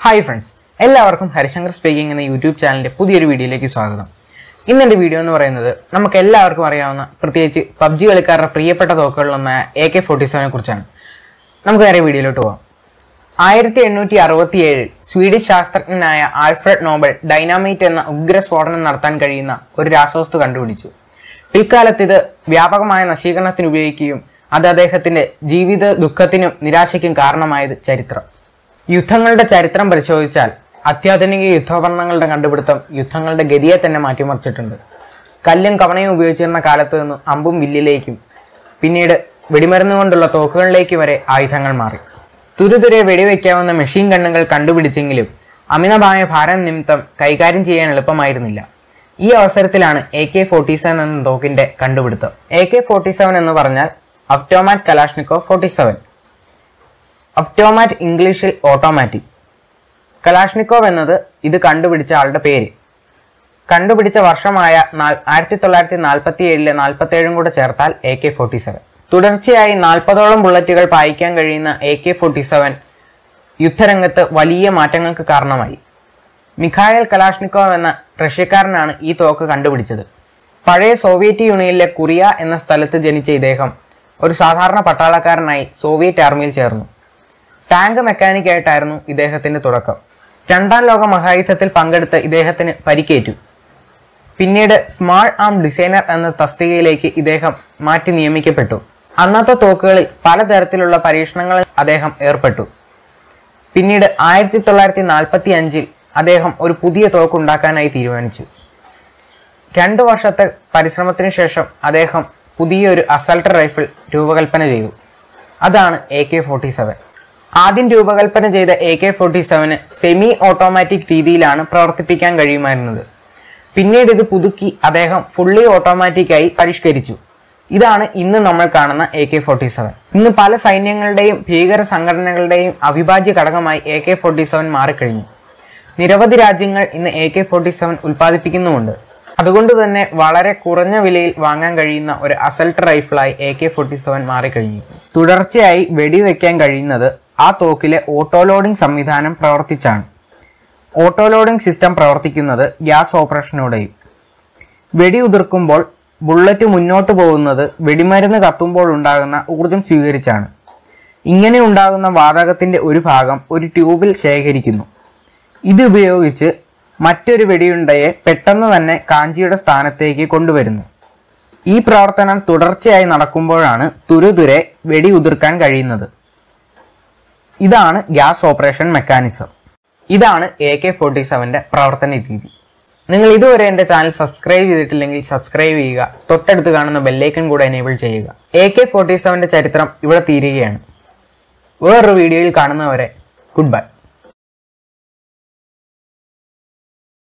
hi friends എല്ലാവർക്കും Harishankar speaking എന്ന YouTube ചാനലിന്റെ പുതിയൊരു വീഡിയോയിലേക്ക് സ്വാഗതം ഇന്നെന്റെ വീഡിയോ എന്ന് പറയുന്നത് നമുക്ക് എല്ലാവർക്കും അറിയാവുന്ന പ്രത്യേകിച്ച് പബ്ജി കളിക്കാരുടെ പ്രിയപ്പെട്ട തോക്കുകളിലൊന്നായ എ കെ ഫോർട്ടി സെവനെ കുറിച്ചാണ് നമുക്ക് നേരെ വീഡിയോയിലോട്ട് പോകാം ആയിരത്തി എണ്ണൂറ്റി അറുപത്തി ഏഴിൽ സ്വീഡിഷ് ശാസ്ത്രജ്ഞനായ ആൽഫ്രഡ് നോബൽ ഡൈനാമൈറ്റ് എന്ന ഉഗ്ര സ്ഫോടനം നടത്താൻ കഴിയുന്ന ഒരു രാസവസ്തു കണ്ടുപിടിച്ചു പിൽക്കാലത്ത് ഇത് വ്യാപകമായ നശീകരണത്തിന് ഉപയോഗിക്കുകയും അത് അദ്ദേഹത്തിന്റെ ജീവിത ദുഃഖത്തിനും നിരാശയ്ക്കും കാരണമായത് ചരിത്രം യുദ്ധങ്ങളുടെ ചരിത്രം പരിശോധിച്ചാൽ അത്യാധുനിക യുദ്ധോപകരണങ്ങളുടെ കണ്ടുപിടുത്തം യുദ്ധങ്ങളുടെ ഗതിയെ തന്നെ മാറ്റിമറിച്ചിട്ടുണ്ട് കല്ലും കവണയും ഉപയോഗിച്ചിരുന്ന കാലത്ത് നിന്ന് അമ്പും വില്ലിലേക്കും പിന്നീട് വെടിമരുന്ന് കൊണ്ടുള്ള തോക്കുകളിലേക്ക് വരെ ആയുധങ്ങൾ മാറി തുരുതുരെ വെടിവെക്കാവുന്ന മെഷീൻ ഗണ്ണുകൾ കണ്ടുപിടിച്ചെങ്കിലും അമിതമായ ഭാരം നിമിത്തം കൈകാര്യം ചെയ്യാൻ എളുപ്പമായിരുന്നില്ല ഈ അവസരത്തിലാണ് എ കെ ഫോർട്ടി സെവൻ എന്ന തോക്കിന്റെ കണ്ടുപിടുത്തം എ കെ ഫോർട്ടി സെവൻ എന്ന് പറഞ്ഞാൽ അപ്റ്റോമാറ്റ് കലാഷ്നിക്കോ ഫോർട്ടി സെവൻ അപ്റ്റോമാറ്റ് ഇംഗ്ലീഷിൽ ഓട്ടോമാറ്റിക് കലാഷ്നിക്കോവ് എന്നത് ഇത് കണ്ടുപിടിച്ച ആളുടെ പേര് കണ്ടുപിടിച്ച വർഷമായ നാൽ- ആയിരത്തി തൊള്ളായിരത്തി നാൽപ്പത്തി ഏഴിലെ നാൽപ്പത്തി ഏഴും കൂടെ ചേർത്താൽ എ കെ ഫോർട്ടി സെവൻ തുടർച്ചയായി നാൽപ്പതോളം ബുള്ളറ്റുകൾ പായിക്കാൻ കഴിയുന്ന എ കെ ഫോർട്ടി സെവൻ യുദ്ധരംഗത്ത് വലിയ മാറ്റങ്ങൾക്ക് കാരണമായി മിഖായൽ കലാഷ്നിക്കോവ് എന്ന റഷ്യക്കാരനാണ് ഈ തോക്ക് കണ്ടുപിടിച്ചത് പഴയ സോവിയറ്റ് യൂണിയനിലെ കുറിയ എന്ന സ്ഥലത്ത് ജനിച്ച ഇദ്ദേഹം ഒരു സാധാരണ പട്ടാളക്കാരനായി സോവിയറ്റ് ആർമിയിൽ ചേർന്നു ടാങ്ക് മെക്കാനിക്കായിട്ടായിരുന്നു ഇദ്ദേഹത്തിന്റെ തുടക്കം രണ്ടാം ലോക മഹായുദ്ധത്തിൽ പങ്കെടുത്ത് ഇദ്ദേഹത്തിന് പരിക്കേറ്റു പിന്നീട് സ്മാൾ ആം ഡിസൈനർ എന്ന തസ്തികയിലേക്ക് ഇദ്ദേഹം മാറ്റി നിയമിക്കപ്പെട്ടു അന്നത്തെ തോക്കുകളിൽ പലതരത്തിലുള്ള പരീക്ഷണങ്ങളിൽ അദ്ദേഹം ഏർപ്പെട്ടു പിന്നീട് ആയിരത്തി തൊള്ളായിരത്തി നാൽപ്പത്തി അഞ്ചിൽ അദ്ദേഹം ഒരു പുതിയ തോക്ക് ഉണ്ടാക്കാനായി തീരുമാനിച്ചു രണ്ടു വർഷത്തെ പരിശ്രമത്തിന് ശേഷം അദ്ദേഹം പുതിയൊരു അസൾട്ട് റൈഫിൾ രൂപകൽപ്പന ചെയ്തു അതാണ് എ കെ ഫോർട്ടി സെവൻ ആദ്യം രൂപകൽപ്പന ചെയ്ത എ കെ ഫോർട്ടി സെവന് സെമി ഓട്ടോമാറ്റിക് രീതിയിലാണ് പ്രവർത്തിപ്പിക്കാൻ കഴിയുമായിരുന്നത് പിന്നീട് ഇത് പുതുക്കി അദ്ദേഹം ഫുള്ളി ഓട്ടോമാറ്റിക്കായി പരിഷ്കരിച്ചു ഇതാണ് ഇന്ന് നമ്മൾ കാണുന്ന എ കെ ഫോർട്ടി സെവൻ ഇന്ന് പല സൈന്യങ്ങളുടെയും ഭീകര സംഘടനകളുടെയും അവിഭാജ്യ ഘടകമായി എ കെ ഫോർട്ടി സെവൻ മാറിക്കഴിഞ്ഞു നിരവധി രാജ്യങ്ങൾ ഇന്ന് എ കെ ഫോർട്ടി സെവൻ ഉൽപ്പാദിപ്പിക്കുന്നുമുണ്ട് അതുകൊണ്ട് തന്നെ വളരെ കുറഞ്ഞ വിലയിൽ വാങ്ങാൻ കഴിയുന്ന ഒരു അസൾട്ട് റൈഫിളായി എ കെ ഫോർട്ടി സെവൻ മാറിക്കഴിഞ്ഞു തുടർച്ചയായി വെടിവെക്കാൻ കഴിയുന്നത് ആ തോക്കിലെ ഓട്ടോ ലോഡിംഗ് സംവിധാനം പ്രവർത്തിച്ചാണ് ഓട്ടോ ലോഡിംഗ് സിസ്റ്റം പ്രവർത്തിക്കുന്നത് ഗ്യാസ് ഓപ്പറേഷനോടെയും വെടി ഉതിർക്കുമ്പോൾ ബുള്ളറ്റ് മുന്നോട്ട് പോകുന്നത് വെടിമരുന്ന് കത്തുമ്പോൾ ഉണ്ടാകുന്ന ഊർജം സ്വീകരിച്ചാണ് ഇങ്ങനെ ഉണ്ടാകുന്ന വാതകത്തിന്റെ ഒരു ഭാഗം ഒരു ട്യൂബിൽ ശേഖരിക്കുന്നു ഇത് ഉപയോഗിച്ച് മറ്റൊരു വെടിയുണ്ടയെ പെട്ടെന്ന് തന്നെ കാഞ്ചിയുടെ സ്ഥാനത്തേക്ക് കൊണ്ടുവരുന്നു ഈ പ്രവർത്തനം തുടർച്ചയായി നടക്കുമ്പോഴാണ് തുരുതുരെ വെടി ഉതിർക്കാൻ കഴിയുന്നത് ഇതാണ് ഗ്യാസ് ഓപ്പറേഷൻ മെക്കാനിസം ഇതാണ് എ കെ ഫോർട്ടി സെവന്റെ പ്രവർത്തന രീതി നിങ്ങൾ ഇതുവരെ എൻ്റെ ചാനൽ സബ്സ്ക്രൈബ് ചെയ്തിട്ടില്ലെങ്കിൽ സബ്സ്ക്രൈബ് ചെയ്യുക തൊട്ടടുത്ത് കാണുന്ന ബെല്ലൈക്കൺ കൂടെ എനേബിൾ ചെയ്യുക എ കെ ഫോർട്ടി സെവന്റെ ചരിത്രം ഇവിടെ തീരുകയാണ് വേറൊരു വീഡിയോയിൽ കാണുന്നവരെ ഗുഡ് ബൈ